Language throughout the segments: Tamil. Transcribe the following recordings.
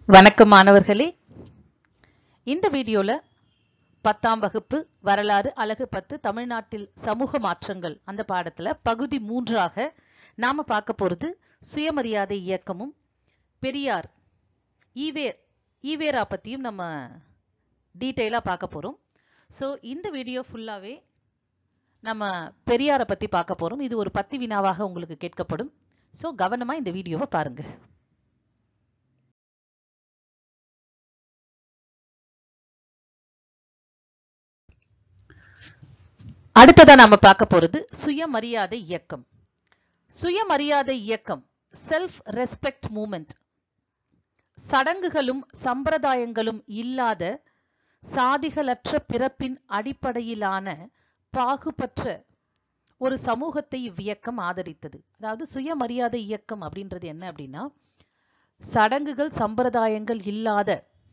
வணக்கம் மாணவர்களே இந்த வீடியோல பத்தாம் வகுப்பு வரலாறு அலகு பத்து தமிழ்நாட்டில் சமூக மாற்றங்கள் அந்த பாடத்துல பகுதி மூன்றாக நாம பார்க்க போறது சுயமரியாதை இயக்கமும் பெரியார் ஈவே ஈவேரா பத்தியும் நம்ம டீட்டெயிலா பார்க்க போறோம் ஸோ இந்த வீடியோ ஃபுல்லாவே நம்ம பெரியாரை பத்தி பார்க்க போறோம் இது ஒரு பத்தி வினாவாக உங்களுக்கு கேட்கப்படும் ஸோ கவனமா இந்த வீடியோவை பாருங்க அடுத்ததா நாம பார்க்க போறது சுயமரியாதை இயக்கம் சுயமரியாதை இயக்கம் செல்ஃப் ரெஸ்பெக்ட் மூமெண்ட் சடங்குகளும் சம்பிரதாயங்களும் இல்லாத சாதிகளற்ற பிறப்பின் அடிப்படையிலான பாகுபற்ற ஒரு சமூகத்தை இவ்வியக்கம் ஆதரித்தது அதாவது சுயமரியாதை இயக்கம் அப்படின்றது என்ன அப்படின்னா சடங்குகள் சம்பிரதாயங்கள் இல்லாத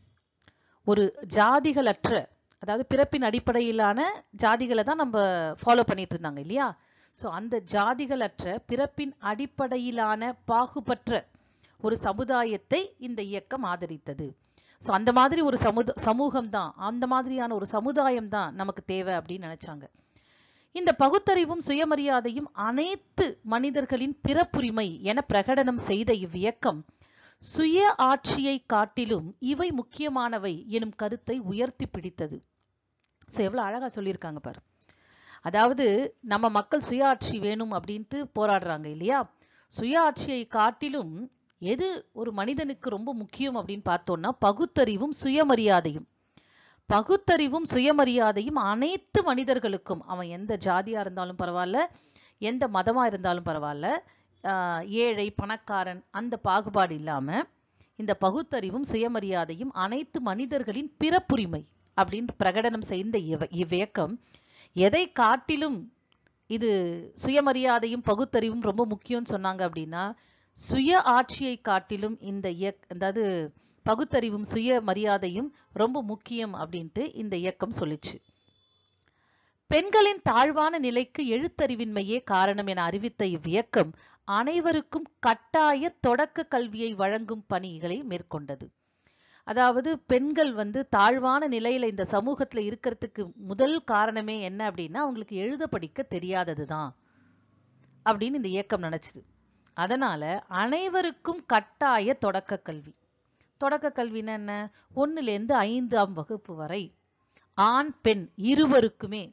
ஒரு ஜாதிகளற்ற அதாவது பிறப்பின் அடிப்படையிலான ஜாதிகளை தான் நம்ம ஃபாலோ பண்ணிட்டு இருந்தாங்க இல்லையா ஸோ அந்த ஜாதிகளற்ற பிறப்பின் அடிப்படையிலான பாகுபற்ற ஒரு சமுதாயத்தை இந்த இயக்கம் ஆதரித்தது ஸோ அந்த மாதிரி ஒரு சமுத சமூகம் தான் அந்த மாதிரியான ஒரு சமுதாயம் தான் நமக்கு தேவை அப்படின்னு நினைச்சாங்க இந்த பகுத்தறிவும் சுயமரியாதையும் அனைத்து மனிதர்களின் பிறப்புரிமை என பிரகடனம் செய்த இவ்வியக்கம் சுய ஆட்சியை காட்டிலும் இவை முக்கியமானவை எனும் கருத்தை உயர்த்தி பிடித்தது ஸோ எவ்வளோ அழகா சொல்லியிருக்காங்க பாரு அதாவது நம்ம மக்கள் சுயாட்சி வேணும் அப்படின்ட்டு போராடுறாங்க இல்லையா சுயாட்சியை காட்டிலும் எது ஒரு மனிதனுக்கு ரொம்ப முக்கியம் அப்படின்னு பார்த்தோம்னா பகுத்தறிவும் சுயமரியாதையும் பகுத்தறிவும் சுயமரியாதையும் அனைத்து மனிதர்களுக்கும் அவன் எந்த ஜாதியா இருந்தாலும் பரவாயில்ல எந்த மதமா இருந்தாலும் பரவாயில்ல ஆஹ் ஏழை பணக்காரன் அந்த பாகுபாடு இல்லாம இந்த பகுத்தறிவும் சுயமரியாதையும் அனைத்து மனிதர்களின் பிறப்புரிமை அப்படின்னு பிரகடனம் செய்த இவ இவ்வியக்கம் எதை காட்டிலும் இது சுயமரியாதையும் பகுத்தறிவும் ரொம்ப முக்கியம்னு சொன்னாங்க அப்படின்னா சுய ஆட்சியை காட்டிலும் இந்த இயக் அதாவது பகுத்தறிவும் சுய மரியாதையும் ரொம்ப முக்கியம் அப்படின்ட்டு இந்த இயக்கம் சொல்லிச்சு பெண்களின் தாழ்வான நிலைக்கு எழுத்தறிவின்மையே காரணம் என அறிவித்த இவ்வியக்கம் அனைவருக்கும் கட்டாய தொடக்க கல்வியை வழங்கும் பணிகளை மேற்கொண்டது அதாவது பெண்கள் வந்து தாழ்வான நிலையில இந்த சமூகத்துல இருக்கிறதுக்கு முதல் காரணமே என்ன அப்படின்னா அவங்களுக்கு எழுத படிக்க தெரியாததுதான் அப்படின்னு இந்த இயக்கம் நினைச்சது அதனால அனைவருக்கும் கட்டாய தொடக்க கல்வி தொடக்க கல்வின்னா என்ன ஒன்னுலேருந்து ஐந்தாம் வகுப்பு வரை ஆண் பெண் இருவருக்குமே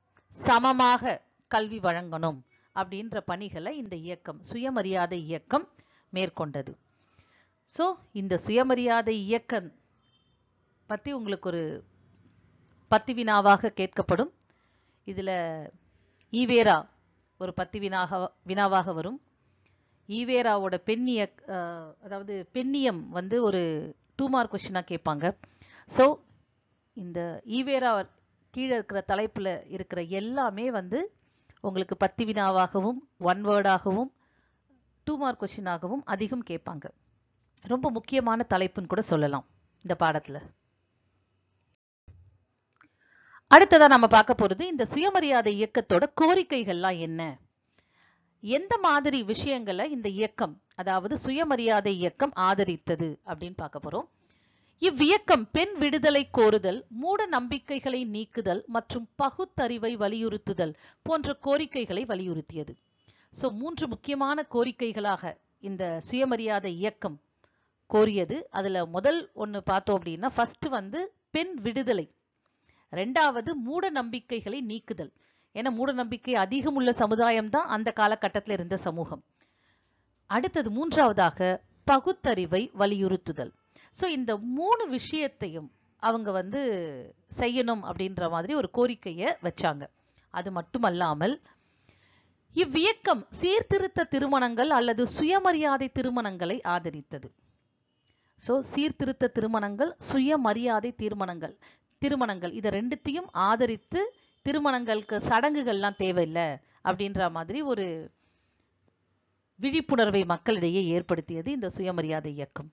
சமமாக கல்வி வழங்கணும் அப்படின்ற பணிகளை இந்த இயக்கம் சுயமரியாதை இயக்கம் மேற்கொண்டது ஸோ இந்த சுயமரியாதை இயக்கம் பத்தி உங்களுக்கு ஒரு பத்தி வினாவாக கேட்கப்படும் இதுல ஈவேரா ஒரு பத்தி வினாக வினாவாக வரும் ஈவேராவோட பெண்ணிய அஹ், அதாவது பெண்ணியம் வந்து ஒரு டூ மார்க் கொஸ்டினாக கேட்பாங்க ஸோ இந்த ஈவேரா கீழே இருக்கிற தலைப்புல இருக்கிற எல்லாமே வந்து உங்களுக்கு பத்தி வினாவாகவும் ஒன் வேர்டாகவும் டூ மார்க் கொஸ்டினாகவும் அதிகம் கேட்பாங்க ரொம்ப முக்கியமான தலைப்புன்னு கூட சொல்லலாம் இந்த பாடத்துல அடுத்ததா நம்ம பார்க்க போறது இந்த சுயமரியாதை இயக்கத்தோட கோரிக்கைகள்லாம் என்ன எந்த மாதிரி விஷயங்களை இந்த இயக்கம் அதாவது சுயமரியாதை இயக்கம் ஆதரித்தது அப்படின்னு பார்க்க போறோம் இவ்வியக்கம் பெண் விடுதலை கோருதல் மூட நம்பிக்கைகளை நீக்குதல் மற்றும் பகுத்தறிவை வலியுறுத்துதல் போன்ற கோரிக்கைகளை வலியுறுத்தியது சோ மூன்று முக்கியமான கோரிக்கைகளாக இந்த சுயமரியாதை இயக்கம் கோரியது அதுல முதல் ஒண்ணு பார்த்தோம் அப்படின்னா ஃபர்ஸ்ட் வந்து பெண் விடுதலை ரெண்டாவது மூட நம்பிக்கைகளை நீக்குதல் ஏன்னா மூட நம்பிக்கை அதிகம் உள்ள சமுதாயம் தான் அந்த காலகட்டத்தில் இருந்த சமூகம் அடுத்தது மூன்றாவதாக பகுத்தறிவை வலியுறுத்துதல் சோ இந்த மூணு விஷயத்தையும் அவங்க வந்து செய்யணும் அப்படின்ற மாதிரி ஒரு கோரிக்கையை வச்சாங்க அது மட்டுமல்லாமல் இவ்வியக்கம் சீர்திருத்த திருமணங்கள் அல்லது சுயமரியாதை திருமணங்களை ஆதரித்தது சோ சீர்திருத்த திருமணங்கள் சுயமரியாதை திருமணங்கள் திருமணங்கள் இதை ரெண்டுத்தையும் ஆதரித்து திருமணங்களுக்கு சடங்குகள்லாம் தேவையில்லை அப்படின்ற மாதிரி ஒரு விழிப்புணர்வை மக்களிடையே ஏற்படுத்தியது இந்த சுயமரியாதை இயக்கம்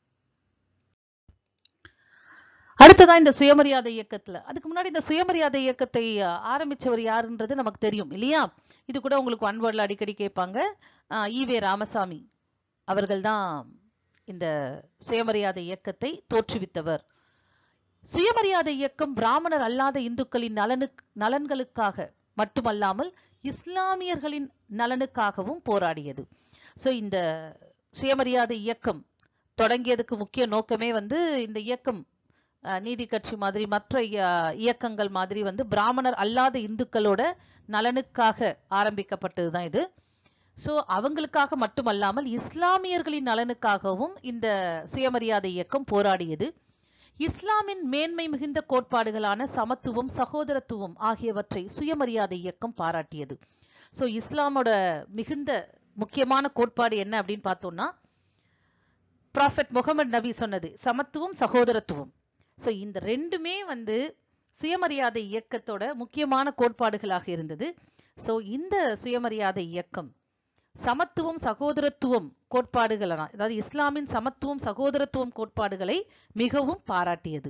அடுத்ததா இந்த சுயமரியாதை இயக்கத்துல அதுக்கு முன்னாடி இந்த சுயமரியாதை இயக்கத்தை அஹ், ஆரம்பிச்சவர் யாருன்றது நமக்கு தெரியும் இல்லையா இது கூட உங்களுக்கு ஒன் வேர்ட்ல அடிக்கடி கேட்பாங்க அஹ், ஈவே ராமசாமி அவர்கள் தான் இந்த சுயமரியாதை இயக்கத்தை தோற்றுவித்தவர் சுயமரியாதை இயக்கம் பிராமணர் அல்லாத இந்துக்களின் நலனுக்கு நலன்களுக்காக மட்டுமல்லாமல் இஸ்லாமியர்களின் நலனுக்காகவும் போராடியது ஸோ இந்த சுயமரியாதை இயக்கம் தொடங்கியதுக்கு முக்கிய நோக்கமே வந்து இந்த இயக்கம் அஹ், நீதி கட்சி மாதிரி மற்ற இய- இயக்கங்கள் மாதிரி வந்து பிராமணர் அல்லாத இந்துக்களோட நலனுக்காக ஆரம்பிக்கப்பட்டது தான் இது ஸோ அவங்களுக்காக மட்டுமல்லாமல் இஸ்லாமியர்களின் நலனுக்காகவும் இந்த சுயமரியாதை இயக்கம் போராடியது இஸ்லாமின் மேன்மை மிகுந்த கோட்பாடுகளான சமத்துவம் சகோதரத்துவம் ஆகியவற்றை சுயமரியாதை இயக்கம் பாராட்டியது ஸோ இஸ்லாமோட மிகுந்த முக்கியமான கோட்பாடு என்ன அப்படின்னு பார்த்தோம்னா ப்ராஃபெட் முகமது நபி சொன்னது சமத்துவம் சகோதரத்துவம் ஸோ இந்த ரெண்டுமே வந்து சுயமரியாதை இயக்கத்தோட முக்கியமான கோட்பாடுகளாக இருந்தது ஸோ இந்த சுயமரியாதை இயக்கம் சமத்துவம் சகோதரத்துவம் கோட்பாடுகள் அதாவது இஸ்லாமின் சமத்துவம் சகோதரத்துவம் கோட்பாடுகளை மிகவும் பாராட்டியது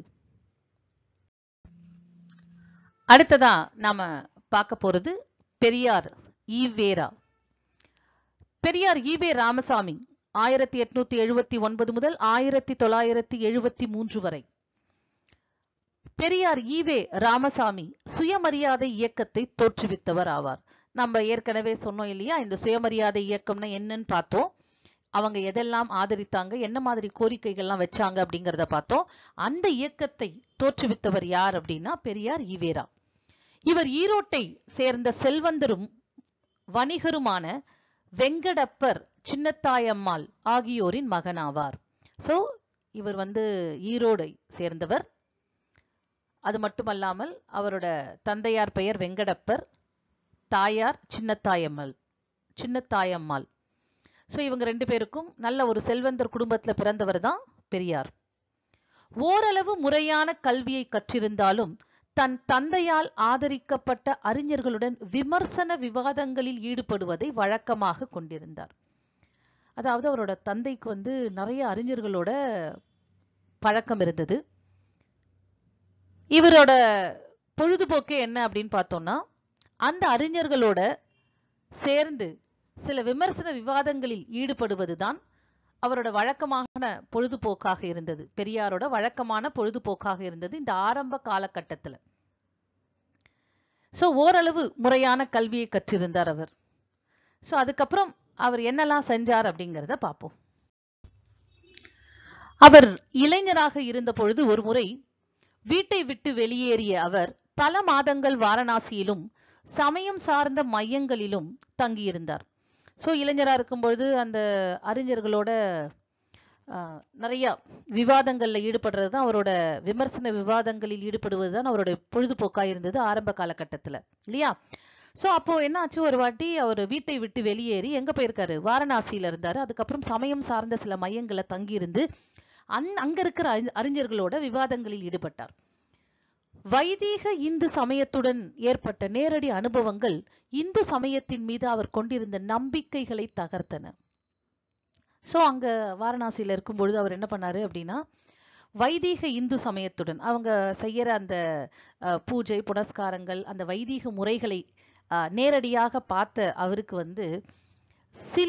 அடுத்ததா நாம பார்க்க போறது பெரியார் ஈவேரா பெரியார் ஈவே ராமசாமி ஆயிரத்தி எட்நூத்தி எழுபத்தி ஒன்பது முதல் ஆயிரத்தி தொள்ளாயிரத்தி எழுபத்தி மூன்று வரை பெரியார் ஈவே ராமசாமி சுயமரியாதை இயக்கத்தை தோற்றுவித்தவர் ஆவார் நம்ம ஏற்கனவே சொன்னோம் இல்லையா இந்த சுயமரியாதை இயக்கம்னா என்னன்னு பார்த்தோம் அவங்க எதெல்லாம் ஆதரித்தாங்க என்ன மாதிரி கோரிக்கைகள்லாம் வச்சாங்க அப்படிங்கிறத பார்த்தோம் அந்த இயக்கத்தை தோற்றுவித்தவர் யார் அப்படின்னா பெரியார் ஈவேரா இவர் ஈரோட்டை சேர்ந்த செல்வந்தரும் வணிகருமான வெங்கடப்பர் சின்னத்தாயம்மாள் ஆகியோரின் மகனாவார் சோ இவர் வந்து ஈரோடை சேர்ந்தவர் அது மட்டுமல்லாமல் அவரோட தந்தையார் பெயர் வெங்கடப்பர் தாயார் சின்னத்தாயம்மாள் சின்னத்தாயம்மாள் ஸோ இவங்க ரெண்டு பேருக்கும் நல்ல ஒரு செல்வந்தர் குடும்பத்துல பிறந்தவர் தான் பெரியார் ஓரளவு முறையான கல்வியை கற்றிருந்தாலும் தன் தந்தையால் ஆதரிக்கப்பட்ட அறிஞர்களுடன் விமர்சன விவாதங்களில் ஈடுபடுவதை வழக்கமாக கொண்டிருந்தார் அதாவது அவரோட தந்தைக்கு வந்து நிறைய அறிஞர்களோட பழக்கம் இருந்தது இவரோட பொழுதுபோக்கு என்ன அப்படின்னு பார்த்தோம்னா அந்த அறிஞர்களோட சேர்ந்து சில விமர்சன விவாதங்களில் ஈடுபடுவதுதான் அவரோட வழக்கமான பொழுதுபோக்காக இருந்தது பெரியாரோட வழக்கமான பொழுதுபோக்காக இருந்தது இந்த ஆரம்ப காலகட்டத்துல சோ ஓரளவு முறையான கல்வியை கற்றிருந்தார் அவர் சோ அதுக்கப்புறம் அவர் என்னெல்லாம் செஞ்சார் அப்படிங்கிறத பார்ப்போம் அவர் இளைஞராக இருந்த பொழுது ஒரு முறை வீட்டை விட்டு வெளியேறிய அவர் பல மாதங்கள் வாரணாசியிலும் சமயம் சார்ந்த மையங்களிலும் தங்கியிருந்தார் ஸோ இளைஞராக இருக்கும் பொழுது அந்த அறிஞர்களோட ஆஹ், நிறைய விவாதங்கள்ல ஈடுபடுறது தான் அவரோட விமர்சன விவாதங்களில் ஈடுபடுவது தான் அவரோட பொழுதுபோக்காக இருந்தது ஆரம்ப காலகட்டத்துல இல்லையா ஸோ அப்போ என்ன ஆச்சு ஒரு வாட்டி அவர் வீட்டை விட்டு வெளியேறி எங்க போயிருக்காரு வாரணாசியில இருந்தாரு அதுக்கப்புறம் சமயம் சார்ந்த சில மையங்களை தங்கியிருந்து அந் அங்க இருக்கிற அறிஞ- அறிஞர்களோட விவாதங்களில் ஈடுபட்டார் வைதீக இந்து சமயத்துடன் ஏற்பட்ட நேரடி அனுபவங்கள் இந்து சமயத்தின் மீது அவர் கொண்டிருந்த நம்பிக்கைகளை தகர்த்தன சோ அங்க வாரணாசியில இருக்கும் பொழுது அவர் என்ன பண்ணாரு அப்படின்னா வைதீக இந்து சமயத்துடன் அவங்க செய்யற அந்த அஹ், பூஜை புனஸ்காரங்கள் அந்த வைதீக முறைகளை அஹ், நேரடியாக பார்த்த அவருக்கு வந்து சில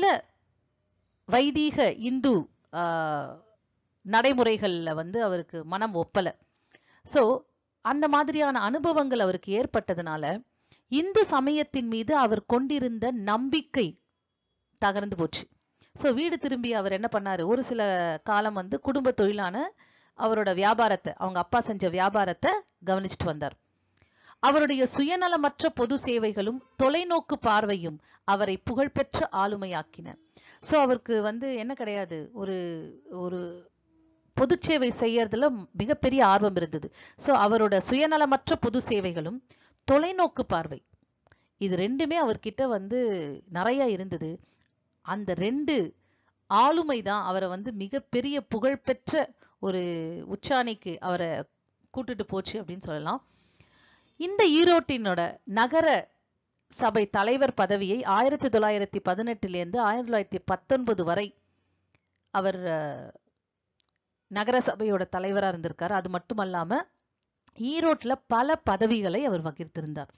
வைதீக இந்து ஆஹ், நடைமுறைகள்ல வந்து அவருக்கு மனம் ஒப்பல சோ அந்த மாதிரியான அனுபவங்கள் அவருக்கு ஏற்பட்டதுனால இந்து சமயத்தின் மீது அவர் கொண்டிருந்த நம்பிக்கை தகர்ந்து போச்சு சோ வீடு திரும்பி அவர் என்ன பண்ணாரு ஒரு சில காலம் வந்து குடும்ப தொழிலான அவரோட வியாபாரத்தை அவங்க அப்பா செஞ்ச வியாபாரத்தை கவனிச்சுட்டு வந்தார் அவருடைய சுயநலமற்ற பொது சேவைகளும் தொலைநோக்கு பார்வையும் அவரை புகழ்பெற்ற ஆளுமையாக்கின சோ அவருக்கு வந்து என்ன கிடையாது ஒரு ஒரு பொது சேவை செய்யறதுல மிகப்பெரிய ஆர்வம் இருந்தது சோ அவரோட சுயநலமற்ற பொது சேவைகளும் தொலைநோக்கு பார்வை இது ரெண்டுமே அவர்கிட்ட வந்து நிறைய இருந்தது அந்த ரெண்டு ஆளுமை தான் அவரை வந்து மிகப்பெரிய புகழ்பெற்ற ஒரு உச்சாணிக்கு அவரை கூட்டிட்டு போச்சு அப்படின்னு சொல்லலாம் இந்த ஈரோட்டினோட நகர சபை தலைவர் பதவியை ஆயிரத்தி தொள்ளாயிரத்தி பதினெட்டுல இருந்து ஆயிரத்தி தொள்ளாயிரத்தி பத்தொன்பது வரை அவர் அஹ், நகர சபையோட தலைவரா இருந்திருக்காரு அது மட்டுமல்லாம ஈரோட்ல பல பதவிகளை அவர் வகித்திருந்தார்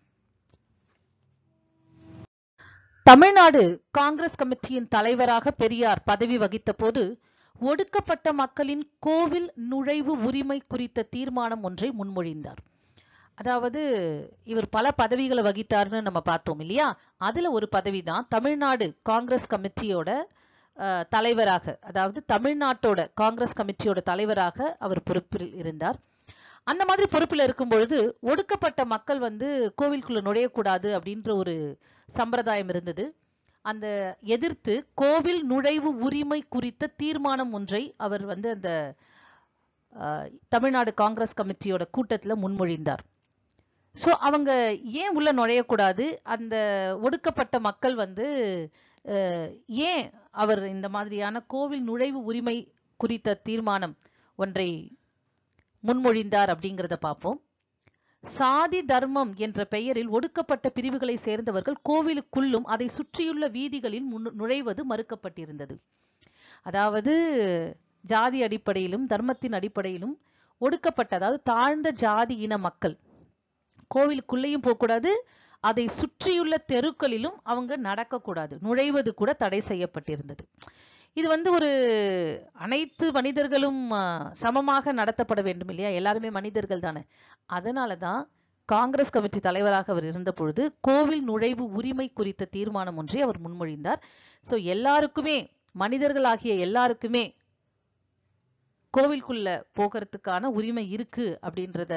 தமிழ்நாடு காங்கிரஸ் கமிட்டியின் தலைவராக பெரியார் பதவி வகித்த போது ஒடுக்கப்பட்ட மக்களின் கோவில் நுழைவு உரிமை குறித்த தீர்மானம் ஒன்றை முன்மொழிந்தார் அதாவது இவர் பல பதவிகளை வகித்தார்னு நம்ம பார்த்தோம் இல்லையா அதுல ஒரு பதவி தான் தமிழ்நாடு காங்கிரஸ் கமிட்டியோட அஹ், தலைவராக அதாவது தமிழ்நாட்டோட காங்கிரஸ் கமிட்டியோட தலைவராக அவர் பொறுப்பில் இருந்தார் அந்த மாதிரி பொறுப்பில் இருக்கும் பொழுது ஒடுக்கப்பட்ட மக்கள் வந்து கோவிலுக்குள்ள நுழையக்கூடாது அப்படின்ற ஒரு சம்பிரதாயம் இருந்தது அந்த எதிர்த்து கோவில் நுழைவு உரிமை குறித்த தீர்மானம் ஒன்றை அவர் வந்து அந்த அஹ், தமிழ்நாடு காங்கிரஸ் கமிட்டியோட கூட்டத்துல முன்மொழிந்தார் ஸோ அவங்க ஏன் உள்ள நுழையக்கூடாது அந்த ஒடுக்கப்பட்ட மக்கள் வந்து அஹ், ஏன் அவர் இந்த மாதிரியான கோவில் நுழைவு உரிமை குறித்த தீர்மானம் ஒன்றை முன்மொழிந்தார் அப்படிங்கிறத பார்ப்போம் சாதி தர்மம் என்ற பெயரில் ஒடுக்கப்பட்ட பிரிவுகளை சேர்ந்தவர்கள் கோவிலுக்குள்ளும் அதை சுற்றியுள்ள வீதிகளில் முன் நுழைவது மறுக்கப்பட்டிருந்தது அதாவது ஜாதி அடிப்படையிலும் தர்மத்தின் அடிப்படையிலும் ஒடுக்கப்பட்ட அதாவது தாழ்ந்த ஜாதி இன மக்கள் கோவிலுக்குள்ளேயும் போகக்கூடாது அதை சுற்றியுள்ள தெருக்களிலும் அவங்க நடக்கக்கூடாது நுழைவது கூட தடை செய்யப்பட்டிருந்தது இது வந்து ஒரு அனைத்து மனிதர்களும் ஆ, சமமாக நடத்தப்பட வேண்டும் இல்லையா எல்லாருமே மனிதர்கள் தானே அதனால தான் காங்கிரஸ் கமிட்டி தலைவராக அவர் இருந்த பொழுது கோவில் நுழைவு உரிமை குறித்த தீர்மானம் ஒன்றை அவர் முன்மொழிந்தார் ஸோ எல்லாருக்குமே மனிதர்களாகிய எல்லாருக்குமே கோவிலுக்குள்ள போகிறதுக்கான உரிமை இருக்கு அப்படின்றத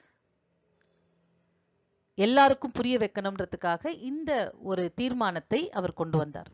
எல்லாருக்கும் புரிய வைக்கணுன்றதுக்காக இந்த ஒரு தீர்மானத்தை அவர் கொண்டு வந்தார்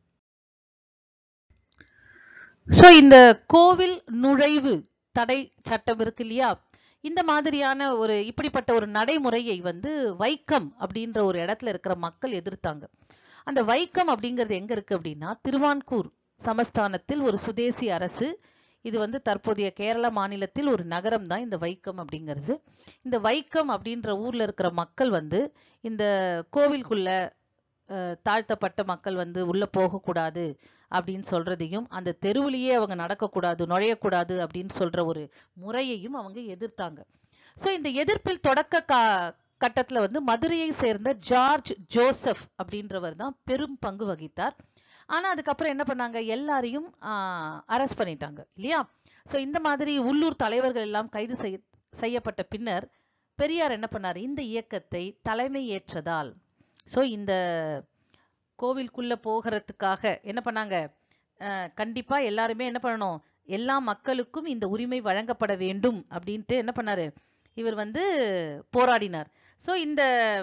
சோ இந்த கோவில் நுழைவு தடை சட்டம் இருக்கு இல்லையா இந்த மாதிரியான ஒரு இப்படிப்பட்ட ஒரு நடைமுறையை வந்து வைக்கம் அப்படின்ற ஒரு இடத்துல இருக்கிற மக்கள் எதிர்த்தாங்க அந்த வைக்கம் அப்படிங்கிறது எங்க இருக்கு அப்படின்னா திருவான்கூர் சமஸ்தானத்தில் ஒரு சுதேசி அரசு இது வந்து தற்போதைய கேரள மாநிலத்தில் ஒரு நகரம் தான் இந்த வைக்கம் அப்படிங்கிறது இந்த வைக்கம் அப்படின்ற ஊர்ல இருக்கிற மக்கள் வந்து இந்த கோவிலுக்குள்ள அஹ், தாழ்த்தப்பட்ட மக்கள் வந்து உள்ள போகக்கூடாது அப்படின்னு சொல்றதையும் அந்த தெருவுலயே அவங்க நடக்கக்கூடாது நுழையக்கூடாது அப்படின்னு சொல்ற ஒரு முறையையும் அவங்க எதிர்த்தாங்க சோ இந்த எதிர்ப்பில் தொடக்க கா கட்டத்துல வந்து மதுரையை சேர்ந்த ஜார்ஜ் ஜோசப் அப்படின்றவர் தான் பெரும் பங்கு வகித்தார் ஆனா அதுக்கப்புறம் என்ன பண்ணாங்க எல்லாரையும் அரெஸ்ட் பண்ணிட்டாங்க இல்லையா சோ இந்த மாதிரி உள்ளூர் தலைவர்கள் எல்லாம் கைது செய்ய செய்யப்பட்ட பின்னர் பெரியார் என்ன பண்ணாரு இந்த இயக்கத்தை தலைமை ஏற்றதால் சோ இந்த கோவிலுக்குள்ள போகிறதுக்காக என்ன பண்ணாங்க அஹ், கண்டிப்பா எல்லாருமே என்ன பண்ணணும் எல்லா மக்களுக்கும் இந்த உரிமை வழங்கப்பட வேண்டும் அப்படின்ட்டு என்ன பண்ணாரு இவர் வந்து போராடினார் சோ இந்த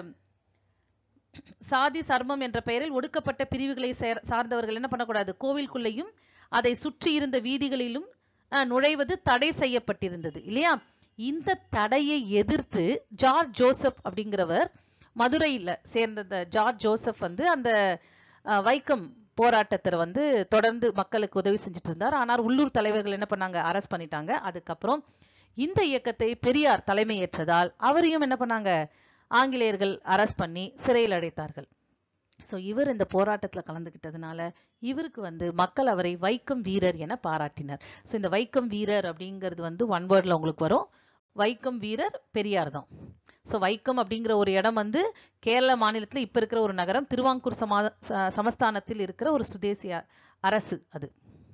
சாதி சர்மம் என்ற பெயரில் ஒடுக்கப்பட்ட பிரிவுகளை சேர்- சார்ந்தவர்கள் என்ன பண்ணக்கூடாது கோவிலுக்குள்ளேயும் அதை சுற்றி இருந்த வீதிகளிலும் அஹ், நுழைவது தடை செய்யப்பட்டிருந்தது இல்லையா இந்த தடையை எதிர்த்து ஜார்ஜ் ஜோசப் அப்படிங்கிறவர் மதுரையில சேர்ந்த இந்த ஜார்ஜ் ஜோசப் வந்து அந்த அஹ், வைக்கம் போராட்டத்தை வந்து தொடர்ந்து மக்களுக்கு உதவி செஞ்சுட்டு இருந்தார் ஆனால் உள்ளூர் தலைவர்கள் என்ன பண்ணாங்க அரெஸ்ட் பண்ணிட்டாங்க அதுக்கப்புறம் இந்த இயக்கத்தை பெரியார் தலைமையேற்றதால் அவரையும் என்ன பண்ணாங்க ஆங்கிலேயர்கள் அரெஸ்ட் பண்ணி சிறையில் அடைத்தார்கள் ஸோ இவர் இந்த போராட்டத்துல கலந்துக்கிட்டதுனால இவருக்கு வந்து மக்கள் அவரை வைக்கம் வீரர் என பாராட்டினர் ஸோ இந்த வைக்கம் வீரர் அப்படிங்கிறது வந்து ஒன் வேர்ட்ல உங்களுக்கு வரும் வைக்கம் வீரர் பெரியார் தான் ஸோ வைக்கம் அப்படிங்கிற ஒரு இடம் வந்து கேரள மாநிலத்துல இப்ப இருக்கிற ஒரு நகரம் திருவாங்கூர் சமா ச- சமஸ்தானத்தில் இருக்கிற ஒரு சுதேசி அ- அரசு அது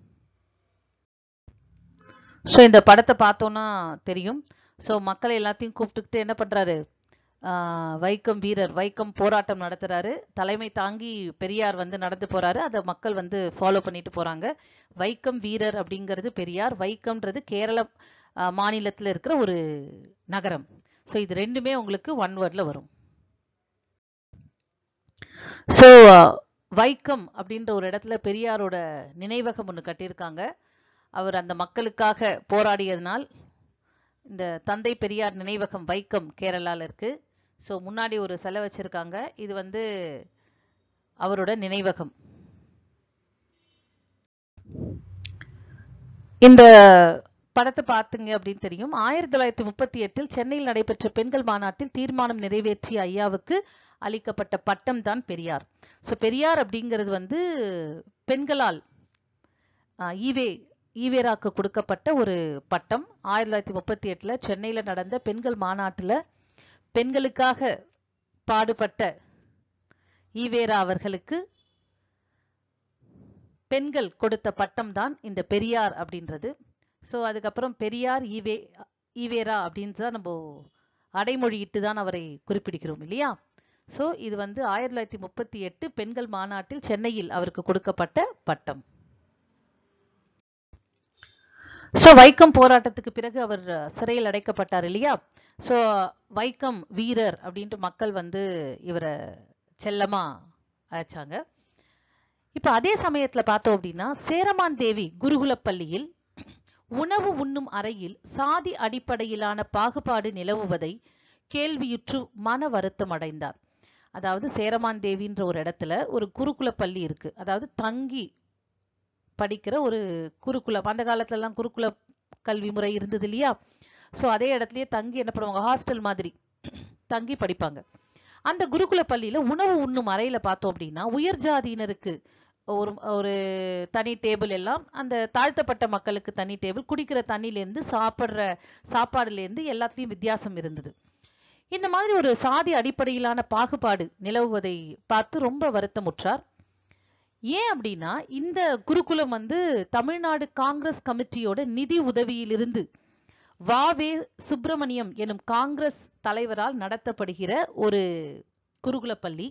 ஸோ இந்த படத்தை பார்த்தோம்னா தெரியும் ஸோ மக்களை எல்லாத்தையும் கூப்பிட்டுக்கிட்டு என்ன பண்றாரு ஆஹ் வைக்கம் வீரர் வைக்கம் போராட்டம் நடத்துறாரு தலைமை தாங்கி பெரியார் வந்து நடந்து போறாரு அதை மக்கள் வந்து ஃபாலோ பண்ணிட்டு போறாங்க வைக்கம் வீரர் அப்படிங்கிறது பெரியார் வைக்கம்ன்றது கேரள ஆஹ் மாநிலத்துல இருக்கிற ஒரு நகரம் ஸோ இது ரெண்டுமே உங்களுக்கு ஒன் வேர்ட்ல வரும் ஸோ வைக்கம் அப்படின்ற ஒரு இடத்துல பெரியாரோட நினைவகம் ஒன்று கட்டியிருக்காங்க அவர் அந்த மக்களுக்காக போராடியதனால் இந்த தந்தை பெரியார் நினைவகம் வைக்கம் கேரளால இருக்கு ஸோ முன்னாடி ஒரு சிலை வச்சிருக்காங்க இது வந்து அவரோட நினைவகம் இந்த படத்தை பார்த்தீங்க அப்படின்னு தெரியும் ஆயிரத்தி தொள்ளாயிரத்தி முப்பத்தி எட்டில் சென்னையில் நடைபெற்ற பெண்கள் மாநாட்டில் தீர்மானம் நிறைவேற்றிய ஐயாவுக்கு அளிக்கப்பட்ட பட்டம் தான் பெரியார் ஸோ பெரியார் அப்படிங்கிறது வந்து பெண்களால் ஆஹ், ஈவே ஈவேராக்கு கொடுக்கப்பட்ட ஒரு பட்டம் ஆயிரத்தி தொள்ளாயிரத்தி முப்பத்தி எட்டுல சென்னையில நடந்த பெண்கள் மாநாட்டுல பெண்களுக்காக பாடுபட்ட ஈவேரா அவர்களுக்கு பெண்கள் கொடுத்த பட்டம் தான் இந்த பெரியார் அப்படின்றது ஸோ அதுக்கப்புறம் பெரியார் ஈவே ஈவேரா அப்படின்னு தான் நம்ம அடைமொழியிட்டு தான் அவரை குறிப்பிடுகிறோம் இல்லையா ஸோ இது வந்து ஆயிரத்தி தொள்ளாயிரத்தி முப்பத்தி எட்டு பெண்கள் மாநாட்டில் சென்னையில் அவருக்கு கொடுக்கப்பட்ட பட்டம் ஸோ வைக்கம் போராட்டத்துக்கு பிறகு அவர் சிறையில் அடைக்கப்பட்டார் இல்லையா ஸோ வைக்கம் வீரர் அப்படின்ட்டு மக்கள் வந்து இவரை செல்லமா அழைச்சாங்க இப்ப அதே சமயத்துல பார்த்தோம் அப்படின்னா சேரமான் தேவி குருகுல பள்ளியில் உணவு உண்ணும் அறையில் சாதி அடிப்படையிலான பாகுபாடு நிலவுவதை கேள்வியுற்று மன வருத்தம் அடைந்தார் அதாவது சேரமான் தேவின்ற ஒரு இடத்துல ஒரு குருகுல பள்ளி இருக்கு அதாவது தங்கி படிக்கிற ஒரு குருகுலம் அந்த காலத்துல எல்லாம் குருகுல கல்வி முறை இருந்தது இல்லையா சோ அதே இடத்துலயே தங்கி என்ன பண்ணுவாங்க ஹாஸ்டல் மாதிரி தங்கி படிப்பாங்க அந்த குருகுல பள்ளியில உணவு உண்ணும் அறையில பார்த்தோம் அப்படின்னா உயர் ஜாதியினருக்கு ஒரு ஒரு தனி டேபிள் எல்லாம் அந்த தாழ்த்தப்பட்ட மக்களுக்கு தனி டேபிள் குடிக்கிற தண்ணியிலேருந்து சாப்பிட்ற சாப்பாடுலேருந்து எல்லாத்துலேயும் வித்தியாசம் இருந்தது இந்த மாதிரி ஒரு சாதி அடிப்படையிலான பாகுபாடு நிலவுவதை பார்த்து ரொம்ப வருத்தமுற்றார் ஏன் அப்படின்னா இந்த குருகுலம் வந்து தமிழ்நாடு காங்கிரஸ் கமிட்டியோட நிதி உதவியிலிருந்து வாவே சுப்பிரமணியம் எனும் காங்கிரஸ் தலைவரால் நடத்தப்படுகிற ஒரு குருகுல பள்ளி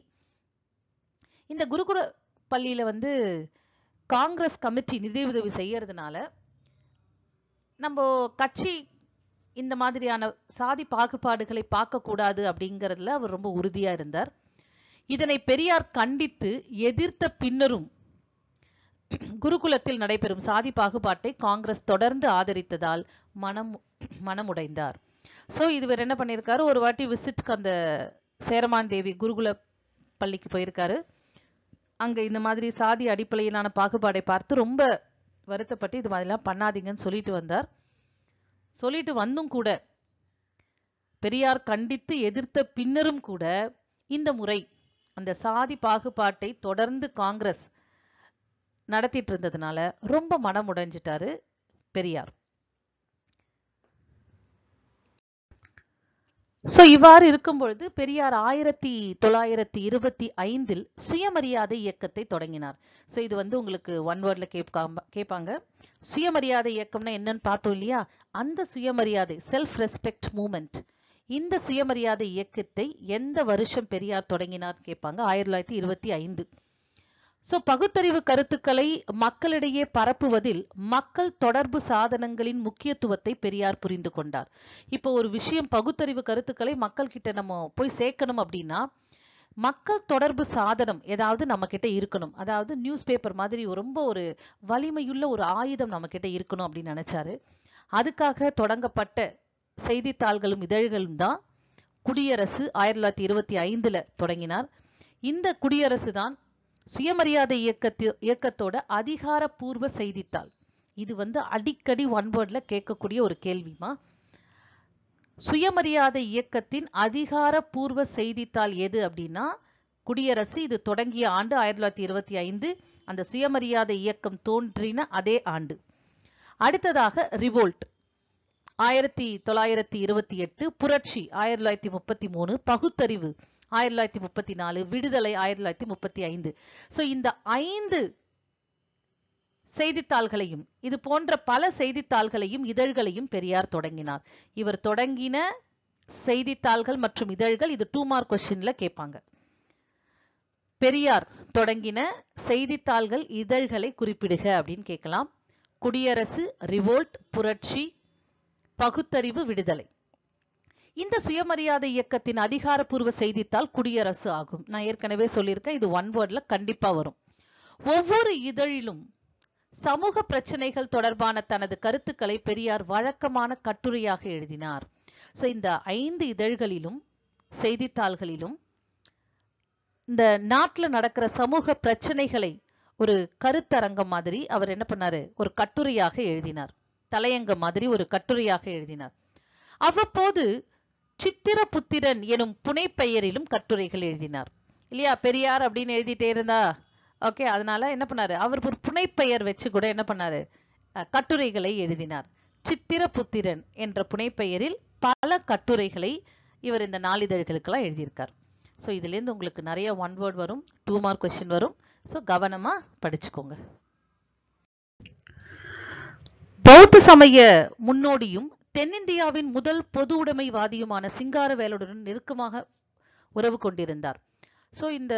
இந்த குருகுல பள்ளியில வந்து காங்கிரஸ் கமிட்டி நிதியுதவி செய்யறதுனால நம்ம கட்சி இந்த மாதிரியான சாதி பாகுபாடுகளை பார்க்க கூடாது அப்படிங்கறதுல அவர் ரொம்ப உறுதியா இருந்தார் இதனை பெரியார் கண்டித்து எதிர்த்த பின்னரும் குருகுலத்தில் நடைபெறும் சாதி பாகுபாட்டை காங்கிரஸ் தொடர்ந்து ஆதரித்ததால் மனம் மனமுடைந்தார் சோ இதுவர் என்ன பண்ணியிருக்காரு ஒரு வாட்டி விசிட்க்கு அந்த சேரமான் தேவி குருகுல பள்ளிக்கு போயிருக்காரு அங்க இந்த மாதிரி சாதி அடிப்படையிலான பாகுபாடை பார்த்து ரொம்ப வருத்தப்பட்டு இது மாதிரிலாம் பண்ணாதீங்கன்னு சொல்லிட்டு வந்தார் சொல்லிட்டு வந்தும் கூட பெரியார் கண்டித்து எதிர்த்த பின்னரும் கூட இந்த முறை அந்த சாதி பாகுபாட்டை தொடர்ந்து காங்கிரஸ் நடத்திட்டு இருந்ததுனால ரொம்ப மனம் உடைஞ்சிட்டாரு பெரியார் சோ இவ்வாறு இருக்கும் பொழுது பெரியார் ஆயிரத்தி தொள்ளாயிரத்தி இருபத்தி ஐந்தில் சுயமரியாதை இயக்கத்தை தொடங்கினார் சோ இது வந்து உங்களுக்கு ஒன் வேர்ட்ல கேட்காம கேட்பாங்க சுயமரியாதை இயக்கம்னா என்னன்னு பார்த்தோம் இல்லையா அந்த சுயமரியாதை செல்ஃப் ரெஸ்பெக்ட் மூமெண்ட் இந்த சுயமரியாதை இயக்கத்தை எந்த வருஷம் பெரியார் தொடங்கினார் கேட்பாங்க ஆயிரத்தி தொள்ளாயிரத்தி இருபத்தி ஐந்து சோ பகுத்தறிவு கருத்துக்களை மக்களிடையே பரப்புவதில் மக்கள் தொடர்பு சாதனங்களின் முக்கியத்துவத்தை பெரியார் புரிந்து கொண்டார் இப்போ ஒரு விஷயம் பகுத்தறிவு கருத்துக்களை மக்கள் கிட்ட நம்ம போய் சேர்க்கணும் அப்படின்னா மக்கள் தொடர்பு சாதனம் ஏதாவது நம்ம கிட்ட இருக்கணும் அதாவது நியூஸ் பேப்பர் மாதிரி ரொம்ப ஒரு வலிமையுள்ள ஒரு ஆயுதம் நம்ம கிட்ட இருக்கணும் அப்படின்னு நினைச்சாரு அதுக்காக தொடங்கப்பட்ட செய்தித்தாள்களும் இதழ்களும் தான் குடியரசு ஆயிரத்தி தொள்ளாயிரத்தி இருபத்தி ஐந்துல தொடங்கினார் இந்த குடியரசு தான் சுயமரியாதை இயக்கத்தி இயக்கத்தோட அதிகாரப்பூர்வ செய்தித்தாள் இது வந்து அடிக்கடி ஒன் வேர்ட்ல கேட்கக்கூடிய ஒரு கேள்விமா சுயமரியாதை இயக்கத்தின் அதிகாரப்பூர்வ செய்தித்தாள் எது அப்படின்னா குடியரசு இது தொடங்கிய ஆண்டு ஆயிரத்தி தொள்ளாயிரத்தி இருபத்தி ஐந்து அந்த சுயமரியாதை இயக்கம் தோன்றின அதே ஆண்டு அடுத்ததாக ரிவோல்ட் ஆயிரத்தி தொள்ளாயிரத்தி இருபத்தி எட்டு புரட்சி ஆயிரத்தி தொள்ளாயிரத்தி முப்பத்தி மூணு பகுத்தறிவு ஆயிரத்தி தொள்ளாயிரத்தி முப்பத்தி நாலு விடுதலை ஆயிரத்தி தொள்ளாயிரத்தி முப்பத்தி ஐந்து சோ இந்த ஐந்து செய்தித்தாள்களையும் இது போன்ற பல செய்தித்தாள்களையும் இதழ்களையும் பெரியார் தொடங்கினார் இவர் தொடங்கின செய்தித்தாள்கள் மற்றும் இதழ்கள் இது டூ மார்க் கொஸ்டின்ல கேட்பாங்க பெரியார் தொடங்கின செய்தித்தாள்கள் இதழ்களை குறிப்பிடுக அப்படின்னு கேட்கலாம் குடியரசு ரிவோல்ட் புரட்சி பகுத்தறிவு விடுதலை இந்த சுயமரியாதை இயக்கத்தின் அதிகாரப்பூர்வ செய்தித்தாள் குடியரசு ஆகும் நான் ஏற்கனவே சொல்லியிருக்கேன் இது ஒன் வேர்ட்ல கண்டிப்பா வரும் ஒவ்வொரு இதழிலும் சமூக பிரச்சனைகள் தொடர்பான தனது கருத்துக்களை பெரியார் வழக்கமான கட்டுரையாக எழுதினார் சோ இந்த ஐந்து இதழ்களிலும் செய்தித்தாள்களிலும் இந்த நாட்டுல நடக்கிற சமூக பிரச்சனைகளை ஒரு கருத்தரங்கம் மாதிரி அவர் என்ன பண்ணாரு ஒரு கட்டுரையாக எழுதினார் தலையங்கம் மாதிரி ஒரு கட்டுரையாக எழுதினார் அவ்வப்போது சித்திரபுத்திரன் எனும் புனைப்பெயரிலும் கட்டுரைகள் எழுதினார் இல்லையா பெரியார் அப்படின்னு எழுதிட்டே இருந்தா ஓகே அதனால என்ன பண்ணாரு அவர் ஒரு புனைப்பெயர் வச்சு கூட என்ன பண்ணாரு அஹ், கட்டுரைகளை எழுதினார் சித்திரபுத்திரன் என்ற புனைப்பெயரில் பல கட்டுரைகளை இவர் இந்த நாளிதழ்களுக்கெல்லாம் எழுதியிருக்கார் ஸோ இதுலேருந்து உங்களுக்கு நிறைய ஒன் வேர்ட் வரும் டூ மார்க் கொஸ்டின் வரும் ஸோ கவனமா படிச்சுக்கோங்க பௌத்த சமய முன்னோடியும் தென்னிந்தியாவின் முதல் பொது உடைமைவாதியுமான சிங்காரவேலருடன் நெருக்கமாக உறவு கொண்டிருந்தார் சோ இந்த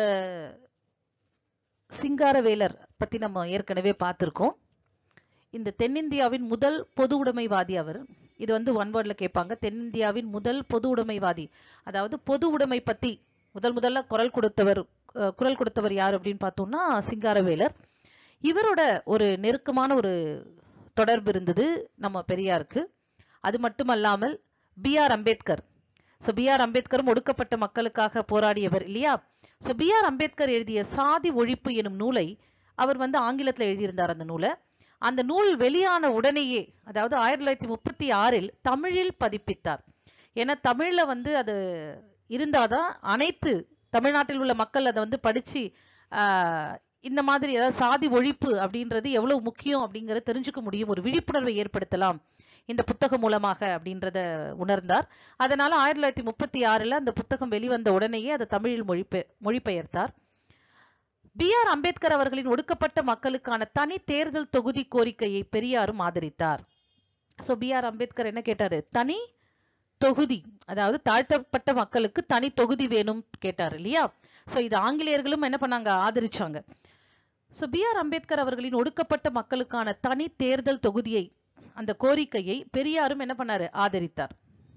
சிங்காரவேலர் பத்தி நம்ம ஏற்கனவே பார்த்திருக்கோம் இந்த தென்னிந்தியாவின் முதல் பொது உடைமைவாதி அவர் இது வந்து ஒன் வேர்ட்ல கேட்பாங்க தென்னிந்தியாவின் முதல் பொது உடைமைவாதி அதாவது பொது உடைமை பத்தி முதல் முதல்ல குரல் கொடுத்தவர் அஹ், குரல் கொடுத்தவர் யார் அப்படின்னு பார்த்தோம்னா சிங்காரவேலர் இவரோட ஒரு நெருக்கமான ஒரு தொடர்பு இருந்தது நம்ம பெரியாருக்கு அது மட்டுமல்லாமல் B R Ambedkar so B R அம்பேத்கரும் ஒடுக்கப்பட்ட மக்களுக்காக போராடியவர் இல்லையா ஸோ பி ஆர் அம்பேத்கர் எழுதிய சாதி ஒழிப்பு எனும் நூலை அவர் வந்து ஆங்கிலத்தில் எழுதியிருந்தார் அந்த நூலை அந்த நூல் வெளியான உடனேயே அதாவது ஆயிரத்தி தொள்ளாயிரத்தி முப்பத்தி ஆறில் தமிழில் பதிப்பித்தார் ஏன்னா தமிழ்ல வந்து அது இருந்தாதான் அனைத்து தமிழ்நாட்டில் உள்ள மக்கள் அதை வந்து படிச்சு ஆஹ், இந்த மாதிரி அதாவது சாதி ஒழிப்பு அப்படின்றது எவ்வளவு முக்கியம் அப்படிங்கறத தெரிஞ்சுக்க முடியும் ஒரு விழிப்புணர்வை ஏற்படுத்தலாம் இந்த புத்தகம் மூலமாக அப்படின்றத உணர்ந்தார் அதனால ஆயிரத்தி தொள்ளாயிரத்தி முப்பத்தி ஆறுல அந்த புத்தகம் வெளிவந்த உடனேயே அதை தமிழில் மொழிபெ மொழிபெயர்த்தார் பி ஆர் அம்பேத்கர் அவர்களின் ஒடுக்கப்பட்ட மக்களுக்கான தனி தேர்தல் தொகுதி கோரிக்கையை பெரியாரும் ஆதரித்தார் சோ பி ஆர் அம்பேத்கர் என்ன கேட்டாரு தனி தொகுதி அதாவது தாழ்த்தப்பட்ட மக்களுக்கு தனி தொகுதி வேணும் கேட்டாரு இல்லையா சோ இது ஆங்கிலேயர்களும் என்ன பண்ணாங்க ஆதரிச்சாங்க சோ பி ஆர் அம்பேத்கர் அவர்களின் ஒடுக்கப்பட்ட மக்களுக்கான தனி தேர்தல் தொகுதியை அந்த கோரிக்கையை பெரியாரும் என்ன பண்ணாரு ஆதரித்தார்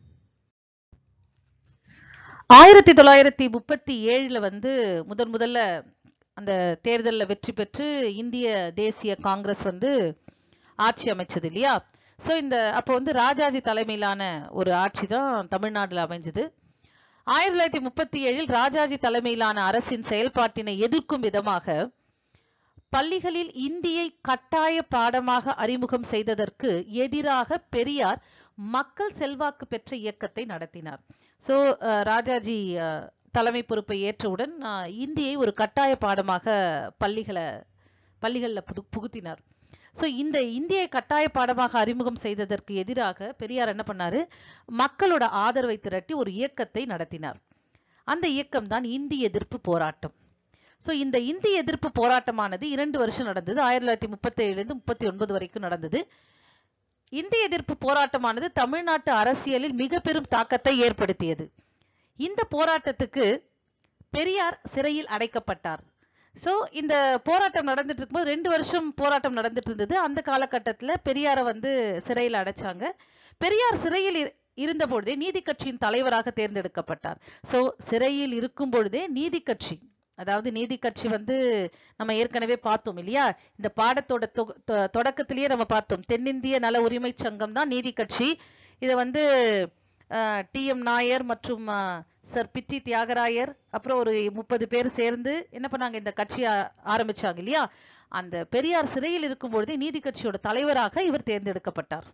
ஆயிரத்தி தொள்ளாயிரத்தி முப்பத்தி ஏழுல வந்து முதன் முதல்ல அந்த தேர்தல்ல வெற்றி பெற்று இந்திய தேசிய காங்கிரஸ் வந்து ஆட்சி அமைச்சது இல்லையா சோ இந்த அப்போ வந்து ராஜாஜி தலைமையிலான ஒரு ஆட்சி தான் தமிழ்நாடுல அமைஞ்சது ஆயிரத்தி தொள்ளாயிரத்தி முப்பத்தி ஏழில் ராஜாஜி தலைமையிலான அரசின் செயல்பாட்டினை எதிர்க்கும் விதமாக பள்ளிகளில் இந்தியை கட்டாய பாடமாக அறிமுகம் செய்ததற்கு எதிராக பெரியார் மக்கள் செல்வாக்கு பெற்ற இயக்கத்தை நடத்தினார் சோ ராஜாஜி அஹ், தலைமை பொறுப்பை ஏற்றவுடன் அஹ், இந்தியை ஒரு கட்டாய பாடமாக பள்ளிகளை பள்ளிகள்ல புது புகுத்தினார் சோ இந்த இந்தியை கட்டாய பாடமாக அறிமுகம் செய்ததற்கு எதிராக பெரியார் என்ன பண்ணாரு மக்களோட ஆதரவை திரட்டி ஒரு இயக்கத்தை நடத்தினார் அந்த இயக்கம் தான் இந்தி எதிர்ப்பு போராட்டம் சோ இந்த இந்தி எதிர்ப்பு போராட்டமானது இரண்டு வருஷம் நடந்தது ஆயிரத்தி தொள்ளாயிரத்தி முப்பத்தி ஏழுல இருந்து முப்பத்தி ஒன்பது வரைக்கும் நடந்தது இந்தி எதிர்ப்பு போராட்டமானது தமிழ்நாட்டு அரசியலில் மிக பெரும் தாக்கத்தை ஏற்படுத்தியது இந்த போராட்டத்துக்கு பெரியார் சிறையில் அடைக்கப்பட்டார் சோ இந்த போராட்டம் நடந்துட்டு இருக்கும்போது ரெண்டு வருஷம் போராட்டம் நடந்துட்டு இருந்தது அந்த காலகட்டத்துல பெரியாரை வந்து சிறையில் அடைச்சாங்க பெரியார் சிறையில் இரு- இருந்த பொழுதே நீதி கட்சியின் தலைவராக தேர்ந்தெடுக்கப்பட்டார் சோ சிறையில் இருக்கும் பொழுதே நீதி கட்சி அதாவது நீதி கட்சி வந்து நம்ம ஏற்கனவே பார்த்தோம் இல்லையா இந்த பாடத்தோட தொ- தொ- தொடக்கத்திலேயே நம்ம பார்த்தோம் தென்னிந்திய நல உரிமை சங்கம் தான் நீதி கட்சி இதை வந்து டி எம் நாயர் மற்றும் அஹ், சர் பிட்டி தியாகராயர் அப்புறம் ஒரு முப்பது பேர் சேர்ந்து என்ன பண்ணாங்க இந்த கட்சியை ஆரம்பிச்சாங்க இல்லையா அந்த பெரியார் சிறையில் இருக்கும் பொழுதே நீதி கட்சியோட தலைவராக இவர் தேர்ந்தெடுக்கப்பட்டார்